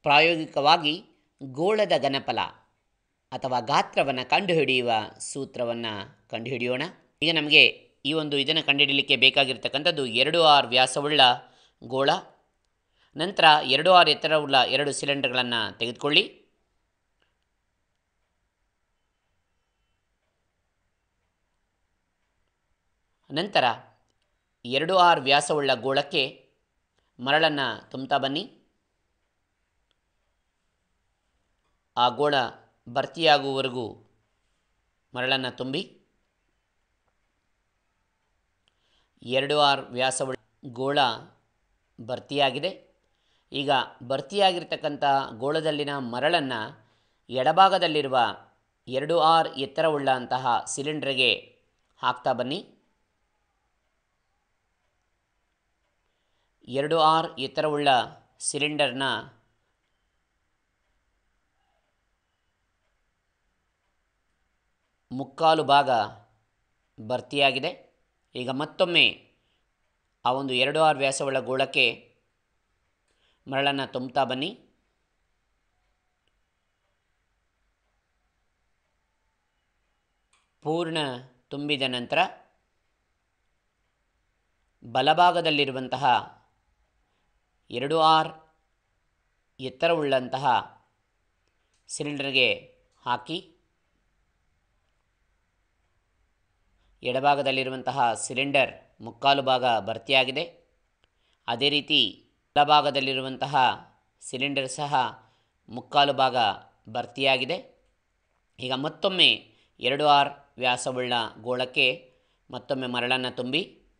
ಪ್ರಾಯೋಗಿಕವಾಗಿ ಗೋಳದ ಘನಫಲ ಅಥವಾ ಗಾತ್ರವನ್ನು ಕಂಡುಹಿಡಿಯುವ ಸೂತ್ರವನ್ನು ಕಂಡುಹಿಡಿಯೋಣ ಈಗ ನಮಗೆ ಈ ಒಂದು ಇದನ್ನು ಕಂಡುಹಿಡಿಯಲಿಕ್ಕೆ ಬೇಕಾಗಿರ್ತಕ್ಕಂಥದ್ದು ಎರಡು ಆರ್ ವ್ಯಾಸವುಳ್ಳ ಗೋಳ ನಂತರ ಎರಡು ಆರ್ ಎತ್ತರವುಳ್ಳ ಎರಡು ಸಿಲಿಂಡರ್ಗಳನ್ನು ತೆಗೆದುಕೊಳ್ಳಿ ನಂತರ ಎರಡು ಆರ್ ವ್ಯಾಸವುಳ್ಳ ಗೋಳಕ್ಕೆ ಮರಳನ್ನು ತುಂಬ್ತಾ ಬನ್ನಿ ಆ ಗೋಳ ಭರ್ತಿಯಾಗುವವರೆಗೂ ಮರಳನ್ನು ತುಂಬಿ ಎರಡು ಆರ್ ವ್ಯಾಸವುಳ್ಳ ಗೋಳ ಭರ್ತಿಯಾಗಿದೆ ಈಗ ಭರ್ತಿಯಾಗಿರ್ತಕ್ಕಂಥ ಗೋಳದಲ್ಲಿನ ಮರಳನ್ನು ಎಡಭಾಗದಲ್ಲಿರುವ ಎರಡು ಆರ್ ಎತ್ತರವುಳ್ಳ ಅಂತಹ ಸಿಲಿಂಡರ್ಗೆ ಹಾಕ್ತಾ ಬನ್ನಿ ಎರಡು ಆರ್ ಎತ್ತರವುಳ್ಳ ಸಿಲಿಂಡರ್ನ ಮುಕ್ಕಾಲು ಭಾಗ ಭರ್ತಿಯಾಗಿದೆ ಈಗ ಮತ್ತೊಮ್ಮೆ ಆ ಒಂದು ಎರಡು ಆರ್ ವ್ಯಾಸವುಳ್ಳ ಗೋಳಕ್ಕೆ ಮರಳನ್ನು ತುಂಬ್ತಾ ಬನ್ನಿ ಪೂರ್ಣ ತುಂಬಿದ ನಂತರ ಬಲಭಾಗದಲ್ಲಿರುವಂತಹ ಎರಡು ಆರ್ ಎತ್ತರವುಳ್ಳಂತಹ ಸಿಲಿಂಡರ್ಗೆ ಹಾಕಿ ಎಡಭಾಗದಲ್ಲಿರುವಂತಹ ಸಿಲಿಂಡರ್ ಮುಕ್ಕಾಲು ಭಾಗ ಭರ್ತಿಯಾಗಿದೆ ಅದೇ ರೀತಿ ಬಲಭಾಗದಲ್ಲಿರುವಂತಹ ಸಿಲಿಂಡರ್ ಸಹ ಮುಕ್ಕಾಲು ಭಾಗ ಭರ್ತಿಯಾಗಿದೆ ಈಗ ಮತ್ತೊಮ್ಮೆ ಎರಡು ಆರ್ ವ್ಯಾಸವುಳ್ಳ ಗೋಳಕ್ಕೆ ಮತ್ತೊಮ್ಮೆ ಮರಳನ್ನು ತುಂಬಿ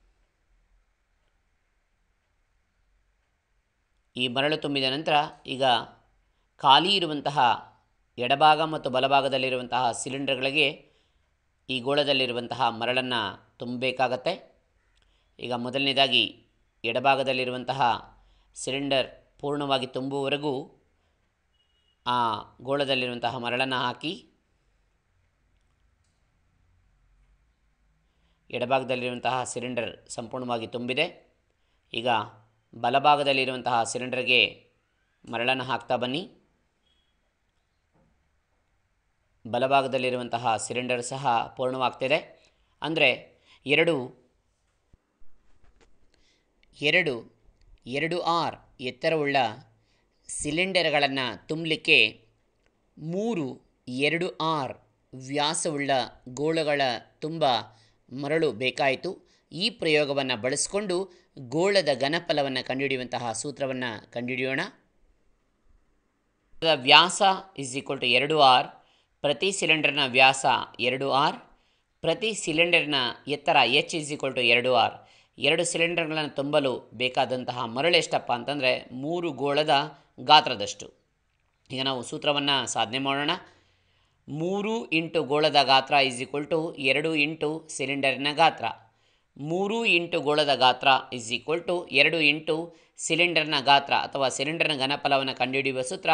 ಈ ಮರಳು ತುಂಬಿದ ನಂತರ ಈಗ ಖಾಲಿ ಇರುವಂತಹ ಎಡಭಾಗ ಮತ್ತು ಬಲಭಾಗದಲ್ಲಿರುವಂತಹ ಸಿಲಿಂಡರ್ಗಳಿಗೆ ಈ ಗೋಳದಲ್ಲಿರುವಂತಹ ಮರಳನ್ನು ತುಂಬಬೇಕಾಗತ್ತೆ ಈಗ ಮೊದಲನೇದಾಗಿ ಎಡಭಾಗದಲ್ಲಿರುವಂತಹ ಸಿಲಿಂಡರ್ ಪೂರ್ಣವಾಗಿ ತುಂಬುವವರೆಗೂ ಆ ಗೋಳದಲ್ಲಿರುವಂತಹ ಮರಳನ್ನು ಹಾಕಿ ಎಡಭಾಗದಲ್ಲಿರುವಂತಹ ಸಿಲಿಂಡರ್ ಸಂಪೂರ್ಣವಾಗಿ ತುಂಬಿದೆ ಈಗ ಬಲಭಾಗದಲ್ಲಿರುವಂತಹ ಸಿಲಿಂಡರ್ಗೆ ಮರಳನ್ನು ಹಾಕ್ತಾ ಬನ್ನಿ ಬಲಭಾಗದಲ್ಲಿರುವಂತಹ ಸಿಲಿಂಡರ್ ಸಹ ಪೂರ್ಣವಾಗ್ತಿದೆ ಅಂದರೆ ಎರಡು ಎರಡು ಎರಡು ಆರ್ ಎತ್ತರವುಳ್ಳ ಸಿಲಿಂಡರ್ಗಳನ್ನು ತುಂಬಲಿಕ್ಕೆ ಮೂರು ಎರಡು ಆರ್ ವ್ಯಾಸವುಳ್ಳ ಗೋಳಗಳ ತುಂಬ ಮರಳು ಬೇಕಾಯಿತು ಈ ಪ್ರಯೋಗವನ್ನು ಬಳಸಿಕೊಂಡು ಗೋಳದ ಘನಫಲವನ್ನು ಕಂಡುಹಿಡಿಯುವಂತಹ ಸೂತ್ರವನ್ನು ಕಂಡುಹಿಡಿಯೋಣ ವ್ಯಾಸ ಇಸ್ ಈಕ್ವಲ್ ಟು ಎರಡು ಆರ್ ಪ್ರತಿ ಸಿಲಿಂಡರ್ನ ವ್ಯಾಸ ಎರಡು ಆರ್ ಪ್ರತಿ ಸಿಲಿಂಡರ್ನ ಎತ್ತರ ಎಚ್ ಇಸ್ ಈಕ್ವಲ್ ಟು ಎರಡು ಆರ್ ಎರಡು ಸಿಲಿಂಡರ್ಗಳನ್ನು ತುಂಬಲು ಬೇಕಾದಂತಹ ಮರಳು ಎಷ್ಟಪ್ಪ ಅಂತಂದರೆ ಮೂರು ಗೋಳದ ಗಾತ್ರದಷ್ಟು ಈಗ ನಾವು ಸೂತ್ರವನ್ನು ಸಾಧನೆ ಮಾಡೋಣ ಮೂರು ಇಂಟು ಗೋಳದ ಗಾತ್ರ ಇಸ್ ಈಕ್ವಲ್ ಟು ಎರಡು ಇಂಟು ಸಿಲಿಂಡರಿನ ಗಾತ್ರ ಮೂರು ಇಂಟು ಗೋಳದ ಗಾತ್ರ ಇಸ್ ಈಕ್ವಲ್ ಟು ಎರಡು ಇಂಟು ಸಿಲಿಂಡರ್ನ ಗಾತ್ರ ಅಥವಾ ಸಿಲಿಂಡರ್ನ ಘನಫಲವನ್ನು ಕಂಡುಹಿಡಿಯುವ ಸೂತ್ರ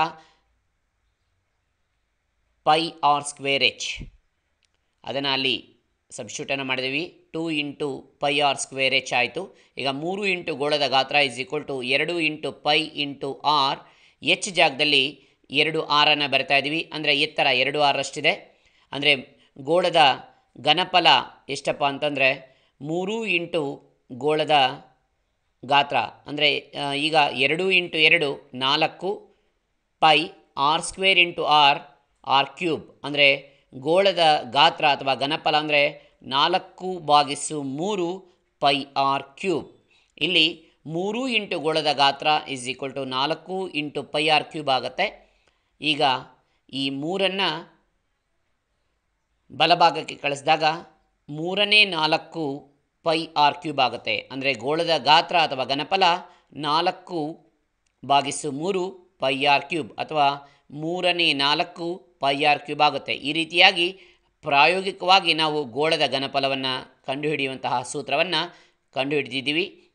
ಪೈ ಆರ್ ಸ್ಕ್ವೇರ್ ಎಚ್ ಅದನ್ನು ಅಲ್ಲಿ ಸಬ್ಸ್ಟ್ಯೂಟನ್ನು ಮಾಡಿದ್ದೀವಿ two into pi R square H ಆಯಿತು ಈಗ ಮೂರು ಇಂಟು ಗೋಳದ ಗಾತ್ರ ಇಸ್ ಈಕ್ವಲ್ ಟು ಎರಡು into pi into R H ಜಾಗದಲ್ಲಿ ಎರಡು ಆರನ್ನು ಬರ್ತಾ ಇದ್ದೀವಿ ಅಂದರೆ ಎತ್ತರ ಎರಡು ಆರಷ್ಟಿದೆ ಅಂದರೆ ಗೋಳದ ಘನಫಲ ಎಷ್ಟಪ್ಪ ಅಂತಂದರೆ ಮೂರು ಇಂಟು ಗೋಳದ ಗಾತ್ರ ಅಂದರೆ ಈಗ ಎರಡು ಇಂಟು ಎರಡು ನಾಲ್ಕು pi R square into R R cube ಅಂದರೆ ಗೋಳದ ಗಾತ್ರ ಅಥವಾ ಘನಫಲ ಅಂದರೆ ನಾಲ್ಕು ಭಾಗಿಸು ಮೂರು ಪೈ ಆರ್ ಕ್ಯೂಬ್ ಇಲ್ಲಿ ಮೂರು ಇಂಟು ಗೋಳದ ಗಾತ್ರ ಇಸ್ ಈಕ್ವಲ್ ಟು ನಾಲ್ಕು ಇಂಟು ಪೈ ಆರ್ ಕ್ಯೂಬ್ ಆಗುತ್ತೆ ಈಗ ಈ ಮೂರನ್ನು ಬಲಭಾಗಕ್ಕೆ ಕಳಿಸಿದಾಗ ಮೂರನೇ ನಾಲ್ಕು ಪೈ ಆರ್ ಕ್ಯೂಬ್ ಆಗುತ್ತೆ ಅಂದರೆ ಗೋಳದ ಗಾತ್ರ ಅಥವಾ ಘನಫಲ ನಾಲ್ಕು ಭಾಗಿಸು ಮೂರು ಪೈ ಆರ್ ಕ್ಯೂಬ್ ಅಥವಾ ಮೂರನೇ ನಾಲ್ಕು ಪೈ ಆರ್ ಕ್ಯೂಬ್ ಆಗುತ್ತೆ ಈ ರೀತಿಯಾಗಿ ಪ್ರಾಯೋಗಿಕವಾಗಿ ನಾವು ಗೋಳದ ಘನಫಲವನ್ನು ಕಂಡುಹಿಡಿಯುವಂತಹ ಸೂತ್ರವನ್ನು ಕಂಡುಹಿಡಿದಿದ್ದೀವಿ